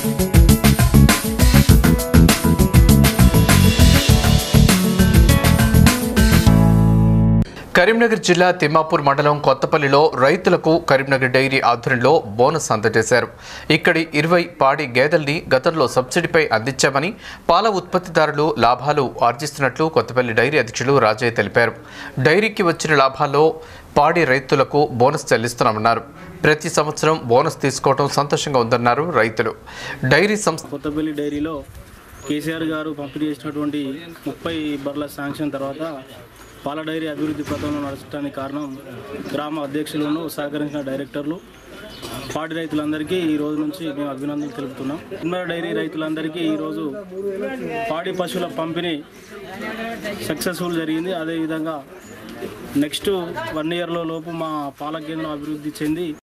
కరీంనగర్ జిల్లా తిమ్మాపూర్ మండలం కొత్తపల్లిలో రైతులకు కరీంనగర్ డైరీ ఆధ్వర్యంలో బోనస్ అందజేశారు ఇక్కడి ఇరవై పాడి గేదెల్ని గతంలో సబ్సిడీపై అందించామని పాల ఉత్పత్తిదారులు లాభాలు ఆర్జిస్తున్నట్లు కొత్తపల్లి డైరీ అధ్యక్షులు రాజయ్య తెలిపారు డైరీకి వచ్చిన లాభాల్లో పాడి రైతులకు బోనస్ చెల్లిస్తున్నామన్నారు ప్రతి సంవత్సరం బోనస్ తీసుకోవడం సంతోషంగా ఉందన్నారు రైతులు డైరీ సంస్థ కొత్తపల్లి డైరీలో కేసీఆర్ గారు పంపిణీ చేసినటువంటి ముప్పై బర్ల శాంక్షన్ తర్వాత పాల డైరీ అభివృద్ధి పథంలో నడచడానికి కారణం గ్రామ అధ్యక్షులను సహకరించిన డైరెక్టర్లు పాడి రైతులందరికీ ఈ రోజు నుంచి మేము అభినందనలు తెలుపుతున్నాం ఉమ్మడి డైరీ రైతులందరికీ ఈరోజు పాడి పశువుల పంపిణీ సక్సెస్ఫుల్ జరిగింది అదేవిధంగా నెక్స్ట్ వన్ ఇయర్లో లోపు మా పాల కేంద్రం అభివృద్ధి చెంది